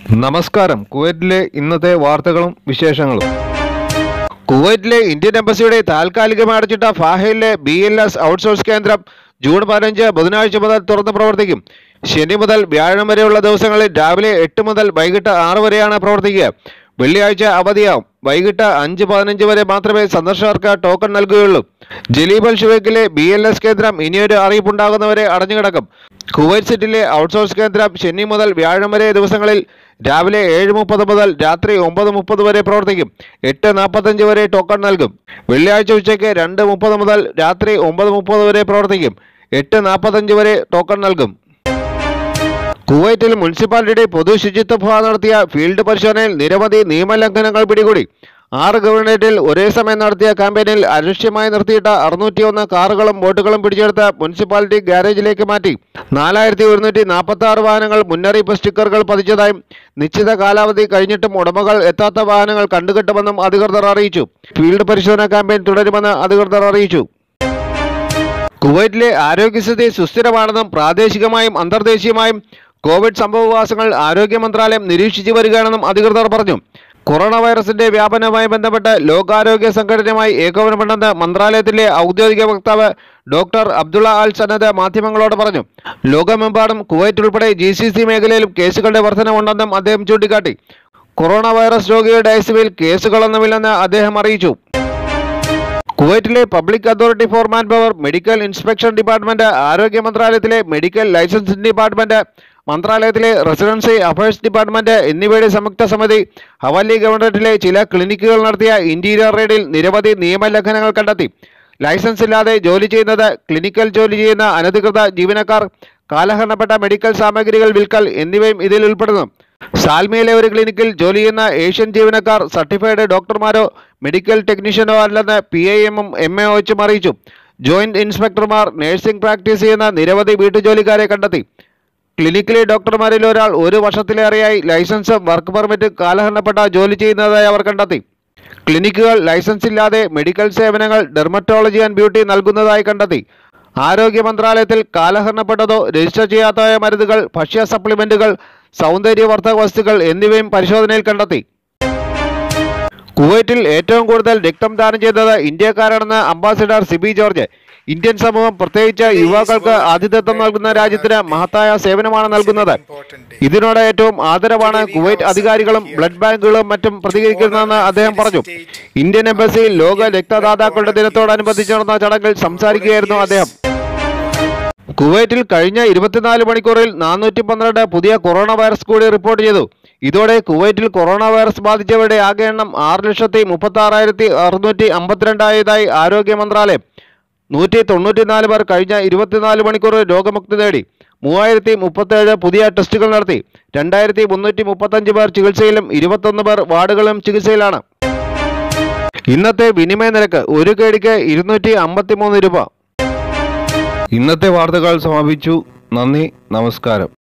നമസ്കാരം കുവൈറ്റിലെ ഇന്നത്തെ വാർത്തകളും വിശേഷങ്ങളും കുവൈറ്റിലെ ഇന്ത്യൻ എംബസിയുടെ താൽക്കാലികമായി അടച്ചിട്ട ഫാഹയിലെ ബി എൽ എസ് ഔട്ട്സോഴ്സ് കേന്ദ്രം ജൂൺ പതിനഞ്ച് ബുധനാഴ്ച മുതൽ തുറന്ന് പ്രവർത്തിക്കും ശനി മുതൽ വ്യാഴം വരെയുള്ള ദിവസങ്ങളിൽ രാവിലെ എട്ട് മുതൽ വൈകിട്ട് ആറ് വരെയാണ് പ്രവർത്തിക്കുക വെള്ളിയാഴ്ച അവധിയാവും വൈകിട്ട് അഞ്ച് പതിനഞ്ച് വരെ മാത്രമേ സന്ദർശകർക്ക് ടോക്കൺ നൽകുകയുള്ളൂ ജലീബൽ ഷുവേക്കിലെ ബി എൽ എസ് കേന്ദ്രം ഇനിയൊരു അറിയിപ്പുണ്ടാകുന്നവരെ അടഞ്ഞുകിടക്കും കുവൈറ്റ് സിറ്റിയിലെ ഔട്ട്സോഴ്സ് കേന്ദ്രം ശനി മുതൽ വ്യാഴം വരെ ദിവസങ്ങളിൽ രാവിലെ ഏഴ് മുപ്പത് മുതൽ രാത്രി ഒമ്പത് മുപ്പത് വരെ പ്രവർത്തിക്കും എട്ട് നാൽപ്പത്തഞ്ച് വരെ ടോക്കൺ നൽകും വെള്ളിയാഴ്ച ഉച്ചയ്ക്ക് രണ്ട് മുപ്പത് മുതൽ രാത്രി ഒമ്പത് മുപ്പത് വരെ പ്രവർത്തിക്കും എട്ട് നാൽപ്പത്തഞ്ച് വരെ ടോക്കൺ നൽകും കുവൈറ്റിൽ മുനിസിപ്പാലിറ്റിയുടെ പൊതു ശുചിത്വ വിഭാഗം നടത്തിയ ഫീൽഡ് പരിശോധനയിൽ നിരവധി നിയമലംഘനങ്ങൾ പിടികൂടി ആറ് ഗവർണറേറ്റിൽ ഒരേ സമയം നടത്തിയ ക്യാമ്പയിനിൽ അലക്ഷ്യമായി നിർത്തിയിട്ട അറുന്നൂറ്റിയൊന്ന് കാറുകളും ബോട്ടുകളും പിടിച്ചെടുത്ത് മുനിസിപ്പാലിറ്റി ഗാരേജിലേക്ക് മാറ്റി നാലായിരത്തി ഒരുന്നൂറ്റി നാൽപ്പത്തി ആറ് വാഹനങ്ങൾ മുന്നറിയിപ്പ് സ്റ്റിക്കറുകൾ പതിച്ചതായും നിശ്ചിത കാലാവധി കഴിഞ്ഞിട്ടും ഉടമകൾ എത്താത്ത വാഹനങ്ങൾ കണ്ടുകെട്ടുമെന്നും അധികൃതർ അറിയിച്ചു ഫീൽഡ് പരിശോധന ക്യാമ്പയിൻ തുടരുമെന്ന് അധികൃതർ അറിയിച്ചു കുവൈറ്റിലെ ആരോഗ്യസ്ഥിതി സുസ്ഥിരമാണെന്നും പ്രാദേശികമായും അന്തർദേശീയമായും കോവിഡ് സംഭവവികാസങ്ങൾ ആരോഗ്യ മന്ത്രാലയം നിരീക്ഷിച്ചു വരികയാണെന്നും അധികൃതർ പറഞ്ഞു കൊറോണ വൈറസിന്റെ വ്യാപനവുമായി ബന്ധപ്പെട്ട് ലോകാരോഗ്യ സംഘടനയുമായി ഏകോപനമുണ്ടെന്ന് മന്ത്രാലയത്തിലെ ഔദ്യോഗിക വക്താവ് ഡോക്ടർ അബ്ദുള്ള അൽ സനദ് മാധ്യമങ്ങളോട് പറഞ്ഞു ലോകമെമ്പാടും കുവൈറ്റ് ഉൾപ്പെടെ ജി സി സി മേഖലയിലും കേസുകളുടെ വർധനവുണ്ടെന്നും അദ്ദേഹം ചൂണ്ടിക്കാട്ടി കൊറോണ വൈറസ് രോഗിയുടെ ഐസിയുവിൽ കേസുകളൊന്നുമില്ലെന്ന് അദ്ദേഹം അറിയിച്ചു കുവൈറ്റിലെ public authority for manpower medical inspection department ആരോഗ്യ മന്ത്രാലയത്തിലെ മെഡിക്കൽ ലൈസൻസിംഗ് ഡിപ്പാർട്ട്മെന്റ് മന്ത്രാലയത്തിലെ റെസിഡൻസി അഫയേഴ്സ് ഡിപ്പാർട്ട്മെന്റ് എന്നിവയുടെ സംയുക്ത സമിതി ഹവാലി ഗവർണറേറ്റിലെ ചില ക്ലിനിക്കുകൾ നടത്തിയ ഇന്റീരിയർ റെയ്ഡിൽ നിരവധി നിയമലംഘനങ്ങൾ കണ്ടെത്തി ലൈസൻസ് ഇല്ലാതെ ജോലി ചെയ്യുന്നത് ക്ലിനിക്കൽ ജോലി ചെയ്യുന്ന അനധികൃത ജീവനക്കാർ കാലഹരണപ്പെട്ട മെഡിക്കൽ സാമഗ്രികൾ വിൽക്കൽ എന്നിവയും ഇതിൽ ഉൾപ്പെടുന്നു സാൽമിയിലെ ഒരു ക്ലിനിക്കിൽ ജോലി ചെയ്യുന്ന ഏഷ്യൻ ജീവനക്കാർ സർട്ടിഫൈഡ് ഡോക്ടർമാരോ മെഡിക്കൽ ടെക്നീഷ്യനോ അല്ലെന്ന് പി ഐ എമ്മും എം എ ഒച്ചും അറിയിച്ചു ജോയിന്റ് ഇൻസ്പെക്ടർമാർ നഴ്സിംഗ് പ്രാക്ടീസ് ചെയ്യുന്ന നിരവധി വീട്ടുജോലിക്കാരെ കണ്ടെത്തി ക്ലിനിക്കിലെ ഡോക്ടർമാരിൽ ഒരാൾ ഒരു വർഷത്തിലേറെയായി ലൈസൻസ് വർക്ക് പെർമിറ്റ് കാലഹരണപ്പെട്ട ജോലി ചെയ്യുന്നതായി അവർ കണ്ടെത്തി ക്ലിനിക്കുകൾ ലൈസൻസ് ഇല്ലാതെ മെഡിക്കൽ സേവനങ്ങൾ ഡെർമറ്റോളജി ആൻഡ് ബ്യൂട്ടി നൽകുന്നതായി കണ്ടെത്തി ആരോഗ്യ മന്ത്രാലയത്തിൽ കാലഹരണപ്പെട്ടതോ രജിസ്റ്റർ ചെയ്യാത്തതായ മരുന്നുകൾ ഭക്ഷ്യ സപ്ലിമെന്റുകൾ സൗന്ദര്യവർദ്ധക വസ്തുക്കൾ എന്നിവയും പരിശോധനയിൽ കണ്ടെത്തി കുവൈറ്റിൽ ഏറ്റവും കൂടുതൽ രക്തം ദാനം ചെയ്തത് ഇന്ത്യക്കാരാണെന്ന് അംബാസിഡർ സിബി ജോർജ് ഇന്ത്യൻ സമൂഹം പ്രത്യേകിച്ച് യുവാക്കൾക്ക് ആതിഥ്യത്വം നൽകുന്ന രാജ്യത്തിന് മഹത്തായ സേവനമാണ് നൽകുന്നത് ഇതിനോട് ഏറ്റവും ആദരവാണ് കുവൈറ്റ് അധികാരികളും ബ്ലഡ് ബാങ്കുകളും മറ്റും പ്രതികരിക്കുന്നതെന്ന് അദ്ദേഹം പറഞ്ഞു ഇന്ത്യൻ എംബസിയിൽ ലോക രക്തദാതാക്കളുടെ ദിനത്തോടനുബന്ധിച്ച് നടന്ന ചടങ്ങിൽ സംസാരിക്കുകയായിരുന്നു അദ്ദേഹം കുവൈറ്റിൽ കഴിഞ്ഞ ഇരുപത്തിനാല് മണിക്കൂറിൽ നാനൂറ്റി പന്ത്രണ്ട് പുതിയ കൊറോണ വൈറസ് കൂടി റിപ്പോർട്ട് ചെയ്തു ഇതോടെ കുവൈറ്റിൽ കൊറോണ വൈറസ് ബാധിച്ചവരുടെ ആകെ എണ്ണം ആറ് ലക്ഷത്തി മുപ്പത്തി ആറായിരത്തി അറുന്നൂറ്റി അമ്പത്തിരണ്ടായതായി ആരോഗ്യ മന്ത്രാലയം നൂറ്റി തൊണ്ണൂറ്റിനാല് പേർ കഴിഞ്ഞ ഇരുപത്തിനാല് മണിക്കൂർ രോഗമുക്തി നേടി മൂവായിരത്തി മുപ്പത്തേഴ് പുതിയ ടെസ്റ്റുകൾ നടത്തി രണ്ടായിരത്തി മുന്നൂറ്റി മുപ്പത്തഞ്ച് പേർ ചികിത്സയിലും ഇരുപത്തൊന്ന് പേർ വാർഡുകളിലും ചികിത്സയിലാണ് ഇന്നത്തെ വിനിമയ നിരക്ക് ഒരു കേടിക്ക് ഇരുന്നൂറ്റി അമ്പത്തിമൂന്ന് രൂപ ഇന്നത്തെ വാർത്തകൾ സമാപിച്ചു നന്ദി നമസ്കാരം